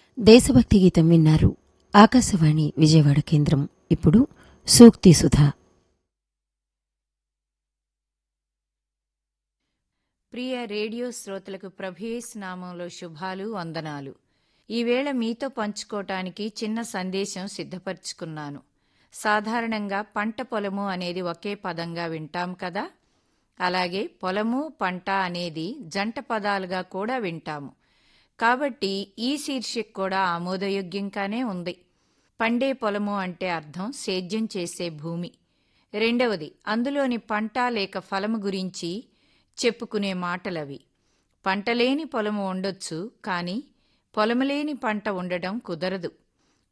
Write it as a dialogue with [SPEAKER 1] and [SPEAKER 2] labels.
[SPEAKER 1] దేశభక్తి గీతం విన్నారు ఆకాశవాణి విజయవాడ కేంద్రం ఇప్పుడు సూక్తి సుధా
[SPEAKER 2] ప్రియ రేడియో శ్రోతలకు ప్రభేస్ నామంలో శుభాలు వందనాలు ఈవేళ మీతో పంచుకోవటానికి చిన్న సందేశం సిద్ధపరుచుకున్నాను సాధారణంగా పంట పొలము అనేది ఒకే పదంగా వింటాం కదా అలాగే పొలము పంట అనేది జంట పదాలుగా కూడా వింటాము కాబట్టి ఈ శీర్షిక కూడా ఆమోదయోగ్యంగానే ఉంది పండే పొలము అంటే అర్థం సేద్యం చేసే భూమి రెండవది అందులోని పంట లేక ఫలము గురించి చెప్పుకునే మాటలవి పంటలేని పొలము ఉండొచ్చు కానీ పొలములేని పంట ఉండడం కుదరదు